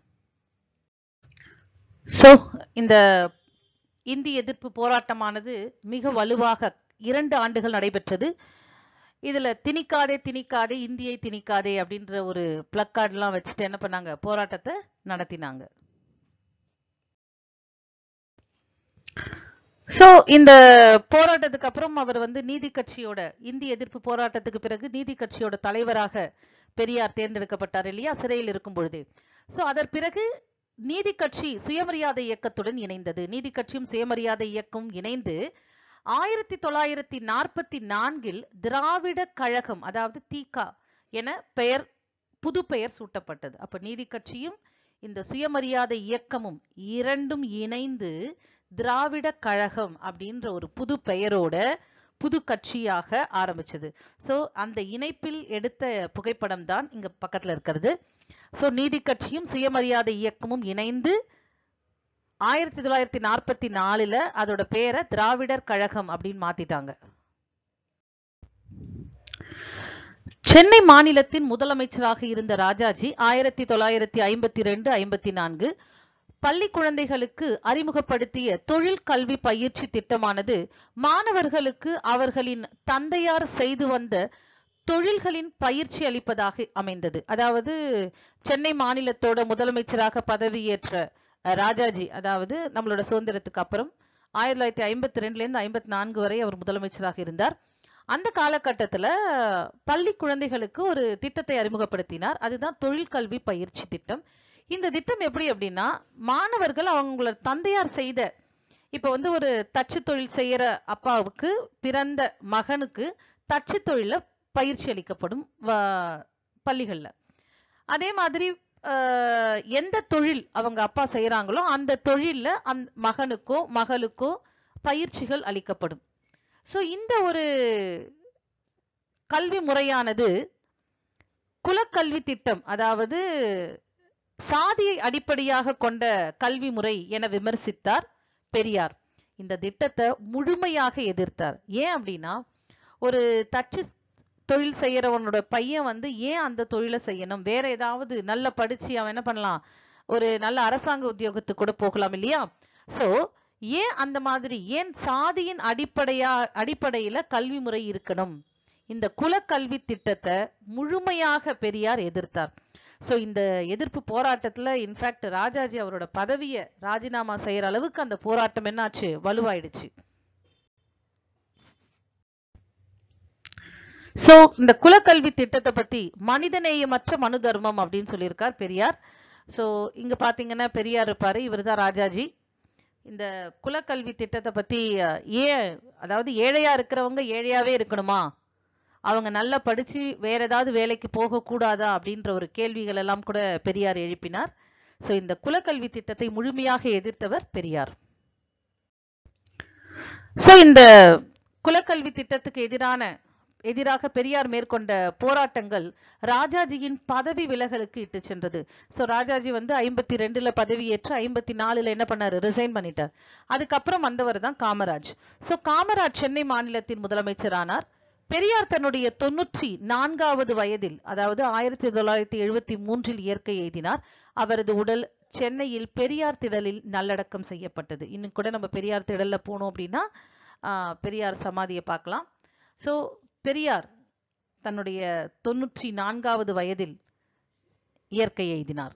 சோ இந்த இந்தி எதிர்ப்பு போராட்டமானது மிக வலுவாக இரண்டு ஆண்டுகள் நடைபெற்றது இதுல திணிக்காதே திணிக்காதே இந்தியை திணிக்காதே அப்படின்ற ஒரு பிளக்கார்ட் எல்லாம் வச்சுட்டு என்ன பண்ணாங்க போராட்டத்தை நடத்தினாங்க சோ இந்த போராட்டத்துக்கு அப்புறம் அவர் வந்து நீதி கட்சியோட இந்தி எதிர்ப்பு போராட்டத்துக்கு பிறகு நீதி கட்சியோட தலைவராக பெரியார் தேர்ந்தெடுக்கப்பட்டார் இல்லையா சிறையில் இருக்கும் பொழுது சோ அதன் பிறகு நீதி கட்சி சுயமரியாதை இயக்கத்துடன் இணைந்தது நீதி கட்சியும் சுயமரியாதை இயக்கம் இணைந்து ஆயிரத்தி தொள்ளாயிரத்தி நாற்பத்தி நான்கில் திராவிட கழகம் அதாவது தீகா என பெயர் புது பெயர் சூட்டப்பட்டது அப்ப நீதி கட்சியும் இந்த சுயமரியாதை இயக்கமும் இரண்டும் இணைந்து திராவிட கழகம் அப்படின்ற ஒரு புது பெயரோட புது கட்சியாக ஆரம்பிச்சது சோ அந்த இணைப்பில் எடுத்த புகைப்படம் தான் இங்க பக்கத்துல இருக்கிறது சோ நீதி கட்சியும் சுயமரியாதை இயக்கமும் இணைந்து ஆயிரத்தி தொள்ளாயிரத்தி நாற்பத்தி நாலுல அதோட பேரை திராவிடர் கழகம் அப்படின்னு மாத்திட்டாங்க சென்னை மாநிலத்தின் முதலமைச்சராக இருந்த ராஜாஜி ஆயிரத்தி தொள்ளாயிரத்தி ஐம்பத்தி ரெண்டு ஐம்பத்தி நான்கு பள்ளி குழந்தைகளுக்கு அறிமுகப்படுத்திய தொழில் கல்வி பயிற்சி திட்டமானது மாணவர்களுக்கு அவர்களின் தந்தையார் செய்து வந்த தொழில்களின் பயிற்சி அளிப்பதாக அமைந்தது அதாவது சென்னை மாநிலத்தோட முதலமைச்சராக பதவியேற்ற அஹ், ராஜாஜி அதாவது நம்மளோட சுதந்திரத்துக்கு அப்புறம் ஆயிரத்தி தொள்ளாயிரத்தி ஐம்பத்தி ரெண்டுல இருந்து ஐம்பத்தி நான்கு வரை அவர் முதலமைச்சராக இருந்தார் அந்த காலகட்டத்துல பள்ளி குழந்தைகளுக்கு ஒரு திட்டத்தை அறிமுகப்படுத்தினார் அதுதான் தொழிற்கல்வி பயிற்சி திட்டம் இந்த திட்டம் எப்படி அப்படின்னா மாணவர்கள் அவங்களோட தந்தையார் செய்த இப்ப வந்து ஒரு தச்சு தொழில் செய்யற அப்பாவுக்கு பிறந்த மகனுக்கு தச்சு தொழில பயிற்சி அளிக்கப்படும் வ- பள்ளிகள்ல அதே மாதிரி ஆஹ், எந்த தொழில் அவங்க அப்பா செய்யறாங்களோ அந்த தொழில்ல அந்த மகனுக்கோ மகளுக்கோ பயிற்சிகள் அளிக்கப்படும் சோ இந்த ஒரு கல்வி முறையானது குலக்கல்வி திட்டம் அதாவது சாதியை அடிப்படையாக கொண்ட கல்வி முறை என விமர்சித்தார் பெரியார் இந்த திட்டத்தை முழுமையாக எதிர்த்தார் ஏன் அப்படின்னா ஒரு தச்சு தொழில் செய்யறவனோட பையன் வந்து ஏன் அந்த தொழிலை செய்யணும் வேற ஏதாவது நல்ல படிச்சு அவன் என்ன பண்ணலாம் ஒரு நல்ல அரசாங்க உத்தியோகத்துக்கு கூட போகலாம் இல்லையா சோ ஏன் அந்த மாதிரி ஏன் சாதியின் அடிப்படையா அடிப்படையில கல்வி முறை இருக்கணும் இந்த குலக்கல்வி திட்டத்தை முழுமையாக பெரியார் எதிர்த்தார் சோ இந்த எதிர்ப்பு போராட்டத்துல இன்ஃபேக்ட் ராஜாஜி அவரோட பதவியை ராஜினாமா செய்யற அளவுக்கு அந்த போராட்டம் என்னாச்சு வலுவாயிடுச்சு சோ இந்த குலக்கல்வி திட்டத்தை பத்தி மனிதநேயமற்ற மனு தர்மம் அப்படின்னு சொல்லியிருக்கார் பெரியார் சோ இங்க பாத்தீங்கன்னா பெரியார் இருப்பாரு இவர்தான் ராஜாஜி இந்த குலக்கல்வி திட்டத்தை பத்தி அஹ், ஏன் அதாவது ஏழையா இருக்கிறவங்க ஏழையாவே இருக்கணுமா அவங்க நல்லா படிச்சு வேற ஏதாவது வேலைக்கு போக கூடாதா அப்படின்ற ஒரு கேள்விகள் எல்லாம் கூட பெரியார் எழுப்பினார் சோ இந்த குலக்கல்வி திட்டத்தை முழுமையாக எதிர்த்தவர் பெரியார் சோ இந்த குலக்கல்வி திட்டத்துக்கு எதிரான எதிராக பெரியார் மேற்கொண்ட போராட்டங்கள் ராஜாஜியின் பதவி விலகலுக்கு இட்டு சென்றது சோ ராஜாஜி வந்து ஐம்பத்தி ரெண்டுல பதவியேற்று ஐம்பத்தி நாலுல என்ன பண்ணாரு ரிசைன் பண்ணிட்டார் அதுக்கப்புறம் வந்தவர் தான் காமராஜ் சோ காமராஜ் சென்னை மாநிலத்தின் முதலமைச்சரானார் பெரியார் தன்னுடைய தொன்னூற்றி நான்காவது வயதில் அதாவது ஆயிரத்தி தொள்ளாயிரத்தி எழுபத்தி மூன்றில் இயற்கை எய்தினார் அவரது உடல் சென்னையில் பெரியார் திடலில் நல்லடக்கம் செய்யப்பட்டது இன்னும் கூட நம்ம பெரியார் திடல்ல போனோம் அப்படின்னா ஆஹ், பெரியார் சமாதியை பார்க்கலாம் சோ பெரியார் தன்னுடைய தொன்னூற்றி நான்காவது வயதில் இயற்கை எய்தினார்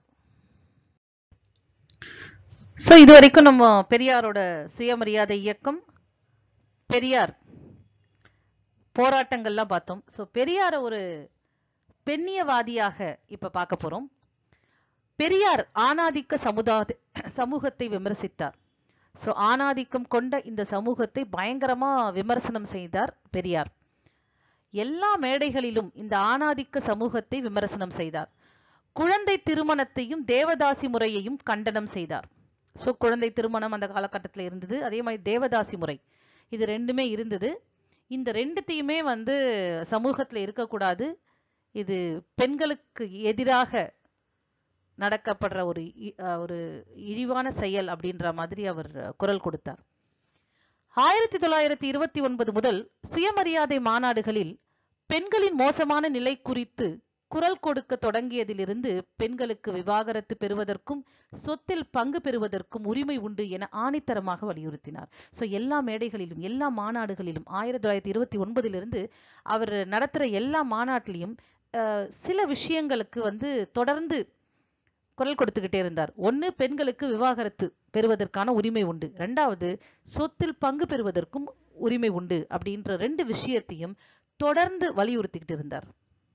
சோ இது வரைக்கும் நம்ம பெரியாரோட சுயமரியாதை இயக்கம் பெரியார் போராட்டங்கள்லாம் பார்த்தோம் சோ பெரியார ஒரு பெண்ணியவாதியாக இப்ப பார்க்க போறோம் பெரியார் ஆணாதிக்க சமுதாய சமூகத்தை விமர்சித்தார் சோ ஆணாதிக்கம் கொண்ட இந்த சமூகத்தை பயங்கரமா விமர்சனம் செய்தார் பெரியார் எல்லா மேடைகளிலும் இந்த ஆணாதிக்க சமூகத்தை விமர்சனம் செய்தார் குழந்தை திருமணத்தையும் தேவதாசி முறையையும் கண்டனம் செய்தார் சோ குழந்தை திருமணம் அந்த காலகட்டத்துல இருந்தது அதே மாதிரி தேவதாசி முறை இது ரெண்டுமே இருந்தது இந்த ரெண்டுத்தையுமே வந்து சமூகத்துல இருக்கக்கூடாது இது பெண்களுக்கு எதிராக நடக்கப்படுற ஒரு இ- அஹ் ஒரு இழிவான செயல் அப்படின்ற மாதிரி அவர் குரல் கொடுத்தார் ஆயிரத்தி தொள்ளாயிரத்தி இருபத்தி ஒன்பது முதல் சுயமரியாதை மாநாடுகளில் பெண்களின் மோசமான நிலை குறித்து குரல் கொடுக்க தொடங்கியதிலிருந்து பெண்களுக்கு விவாகரத்து பெறுவதற்கும் சொத்தில் பங்கு பெறுவதற்கும் உரிமை உண்டு என ஆணித்தரமாக வலியுறுத்தினார் சோ எல்லா மேடைகளிலும் எல்லா மாநாடுகளிலும் ஆயிரத்தி தொள்ளாயிரத்தி இருபத்தி ஒன்பதிலிருந்து அவர் நடத்துற எல்லா மாநாட்டிலையும் அஹ், சில விஷயங்களுக்கு வந்து தொடர்ந்து குரல் கொடுத்துக்கிட்டே இருந்தார் ஒண்ணு பெண்களுக்கு விவாகரத்து பெறுவதற்கான உரிமை உண்டு ரெண்டாவது சொத்தில் பங்கு பெறுவதற்கும் உரிமை உண்டு அப்படின்ற ரெண்டு விஷயத்தையும் தொடர்ந்து வலியுறுத்திக்கிட்டு இருந்தார்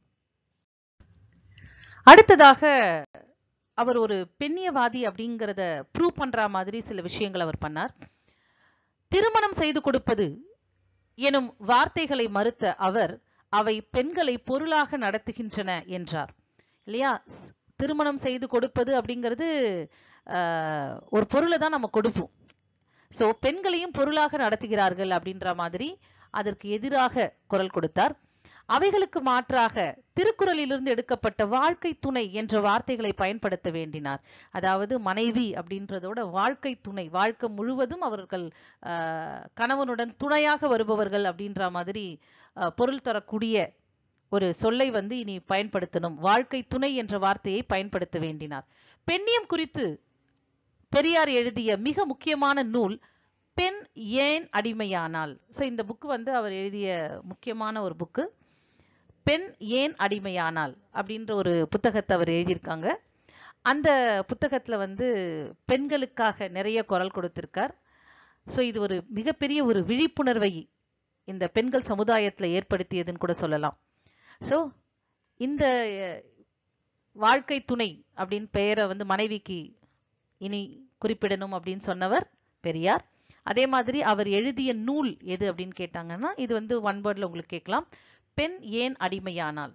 அடுத்ததாக அவர் ஒரு பெண்ணியவாதி அப்படிங்கிறத ப்ரூவ் பண்ற மாதிரி சில விஷயங்கள் அவர் பண்ணார் திருமணம் செய்து கொடுப்பது எனும் வார்த்தைகளை மறுத்த அவர் அவை பெண்களை பொருளாக நடத்துகின்றன என்றார் இல்லையா ஸ்- திருமணம் செய்து கொடுப்பது அப்படிங்கிறது ஆஹ், ஒரு பொருளை தான் நம்ம கொடுப்போம் சோ பெண்களையும் பொருளாக நடத்துகிறார்கள் அப்படின்ற மாதிரி அதற்கு எதிராக குரல் கொடுத்தார் அவைகளுக்கு மாற்றாக திருக்குறளிலிருந்து எடுக்கப்பட்ட வாழ்க்கை துணை என்ற வார்த்தைகளை பயன்படுத்த வேண்டினார் அதாவது மனைவி அப்படின்றதோட வாழ்க்கை துணை வாழ்க்கை முழுவதும் அவர்கள் ஆஹ், கணவனுடன் துணையாக வருபவர்கள் அப்படின்ற மாதிரி ஆஹ், பொருள் தரக்கூடிய ஒரு சொல்லை வந்து இனி பயன்படுத்தணும் வாழ்க்கை துணை என்ற வார்த்தையை பயன்படுத்த வேண்டினார் பெண்ணியம் குறித்து பெரியார் எழுதிய மிக முக்கியமான நூல் பெண் ஏன் அடிமையானாள் சோ இந்த புக் வந்து அவர் எழுதிய முக்கியமான ஒரு புக்கு பெண் ஏன் அடிமையானாள் அப்படின்ற ஒரு புத்தகத்தை அவர் எழுதியிருக்காங்க அந்த புத்தகத்துல வந்து பெண்களுக்காக நிறைய குரல் கொடுத்திருக்கார் சோ இது ஒரு மிகப்பெரிய ஒரு விழிப்புணர்வை இந்த பெண்கள் சமுதாயத்துல ஏற்படுத்தியதுன்னு கூட சொல்லலாம் சோ இந்த அஹ், வாழ்க்கை துணை அப்படின்னு பெயரை வந்து மனைவிக்கு இனி குறிப்பிடணும் அப்படின்னு சொன்னவர் பெரியார் அதே மாதிரி அவர் எழுதிய நூல் எது அப்படின்னு கேட்டாங்கன்னா இது வந்து ஒன் வேர்ட்ல உங்களுக்கு கேட்கலாம் பெண் ஏன் அடிமையானால்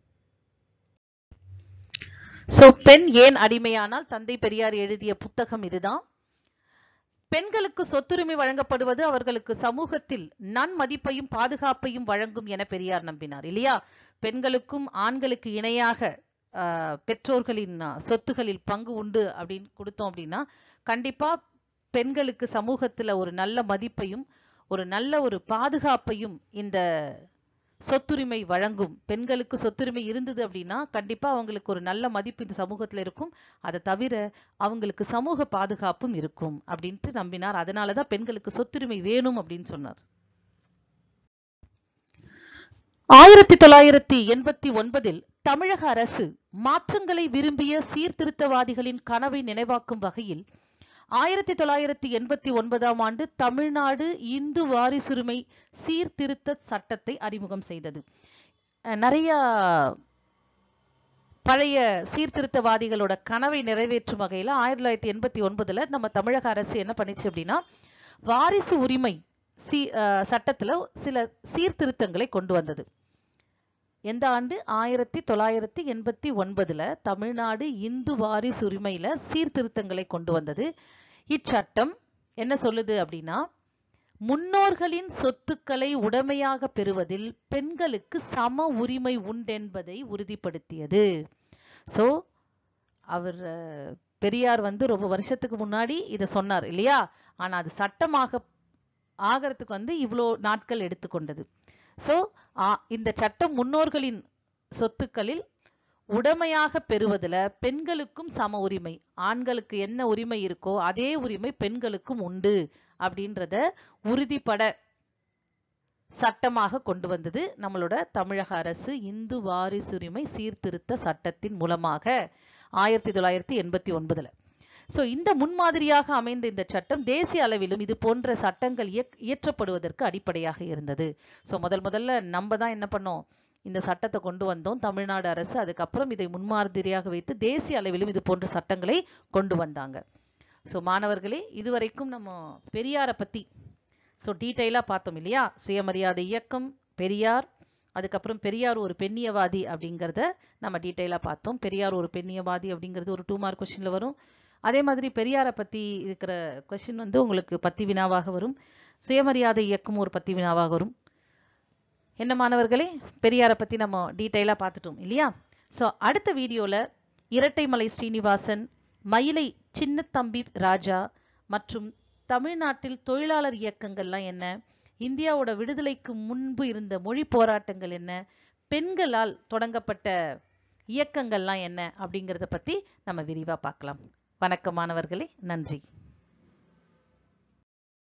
சோ பெண் ஏன் அடிமையானால் தந்தை பெரியார் எழுதிய புத்தகம் இதுதான் பெண்களுக்கு சொத்துரிமை வழங்கப்படுவது அவர்களுக்கு சமூகத்தில் நன்மதிப்பையும் பாதுகாப்பையும் வழங்கும் என பெரியார் நம்பினார் இல்லையா பெண்களுக்கும் ஆண்களுக்கு இணையாக ஆஹ், பெற்றோர்களின் ஆஹ், சொத்துகளில் பங்கு உண்டு அப்படின்னு கொடுத்தோம் அப்படின்னா கண்டிப்பா பெண்களுக்கு சமூகத்துல ஒரு நல்ல மதிப்பையும் ஒரு நல்ல ஒரு பாதுகாப்பையும் இந்த சொத்துரிமை வழங்கும் பெண்களுக்கு சொத்துரிமை இருந்தது அப்படின்னா கண்டிப்பா அவங்களுக்கு ஒரு நல்ல மதிப்பு இந்த சமூகத்துல இருக்கும் அதை தவிர அவங்களுக்கு சமூக பாதுகாப்பும் இருக்கும் அப்படின்ட்டு நம்பினார் அதனாலதான் பெண்களுக்கு சொத்துரிமை வேணும் அப்படின்னு சொன்னார் ஆயிரத்தி தொள்ளாயிரத்தி எண்பத்தி ஒன்பதில் தமிழக அரசு மாற்றங்களை விரும்பிய சீர்திருத்தவாதிகளின் கனவை நினைவாக்கும் வகையில் ஆயிரத்தி தொள்ளாயிரத்தி எண்பத்தி ஒன்பதாம் ஆண்டு தமிழ்நாடு இந்து வாரிசுரிமை சீர்திருத்த சட்டத்தை அறிமுகம் செய்தது அஹ் நிறைய பழைய சீர்திருத்தவாதிகளோட கனவை நிறைவேற்றும் வகையில ஆயிரத்தி தொள்ளாயிரத்தி எண்பத்தி ஒன்பதுல நம்ம தமிழக அரசு என்ன பண்ணுச்சு அப்படின்னா வாரிசு உரிமை சீ அஹ் சட்டத்துல சில சீர்திருத்தங்களை கொண்டு வந்தது எந்த ஆண்டு ஆயிரத்தி தொள்ளாயிரத்தி எண்பத்தி ஒன்பதுல தமிழ்நாடு இந்து வாரிசு உரிமையில சீர்திருத்தங்களை கொண்டு வந்தது இச்சட்டம் என்ன சொல்லுது அப்படின்னா முன்னோர்களின் சொத்துக்களை உடைமையாக பெறுவதில் பெண்களுக்கு சம உரிமை உண்டென்பதை உறுதிப்படுத்தியது சோ அவர் அஹ், பெரியார் வந்து ரொம்ப வருஷத்துக்கு முன்னாடி இத சொன்னார் இல்லையா ஆனா அது சட்டமாக ஆகிறதுக்கு வந்து இவ்வளோ நாட்கள் எடுத்துக்கொண்டது சோ இந்த சட்டம் முன்னோர்களின் சொத்துக்களில் உடைமையாக பெறுவதுல பெண்களுக்கும் சம உரிமை ஆண்களுக்கு என்ன உரிமை இருக்கோ அதே உரிமை பெண்களுக்கும் உண்டு அப்படின்றத உறுதிப்பட சட்டமாக கொண்டு வந்தது நம்மளோட தமிழக அரசு இந்து வாரிசுரிமை சீர்திருத்த சட்டத்தின் மூலமாக ஆயிரத்தி தொள்ளாயிரத்தி எண்பத்தி ஒன்பதுல சோ இந்த முன்மாதிரியாக அமைந்த இந்த சட்டம் தேசிய அளவிலும் இது போன்ற சட்டங்கள் இயக்- இயற்றப்படுவதற்கு அடிப்படையாக இருந்தது சோ முதல் முதல்ல நம்ம தான் என்ன பண்ணோம் இந்த சட்டத்தை கொண்டு வந்தோம் தமிழ்நாடு அரசு அதுக்கப்புறம் இதை முன்மாதிரியாக வைத்து தேசிய அளவிலும் இது போன்ற சட்டங்களை கொண்டு வந்தாங்க சோ மாணவர்களே இதுவரைக்கும் நம்ம பெரியாரை பத்தி ஸோ டீட்டெயிலாக பார்த்தோம் இல்லையா சுயமரியாதை இயக்கம் பெரியார் அதுக்கப்புறம் பெரியார் ஒரு பெண்ணியவாதி அப்படிங்கிறத நம்ம டீட்டெயிலாக பார்த்தோம் பெரியார் ஒரு பெண்ணியவாதி அப்படிங்கிறது ஒரு டூ மார்க் கொஸ்டினில் வரும் அதே மாதிரி பெரியாரை பற்றி இருக்கிற கொஸ்டின் வந்து உங்களுக்கு பத்தி வினாவாக வரும் சுயமரியாதை இயக்கம் ஒரு பத்தி வினாவாக வரும் என்ன மாணவர்களே பெரியாரை பற்றி நம்ம டீட்டெயிலாக பார்த்துட்டோம் இல்லையா ஸோ அடுத்த வீடியோவில் இரட்டைமலை ஸ்ரீனிவாசன் மயிலை சின்னத்தம்பி ராஜா மற்றும் தமிழ்நாட்டில் தொழிலாளர் இயக்கங்கள்லாம் என்ன இந்தியாவோட விடுதலைக்கு முன்பு இருந்த மொழி போராட்டங்கள் என்ன பெண்களால் தொடங்கப்பட்ட இயக்கங்கள்லாம் என்ன அப்படிங்கிறத பற்றி நம்ம விரிவாக பார்க்கலாம் வணக்கம் மாணவர்களே நன்றி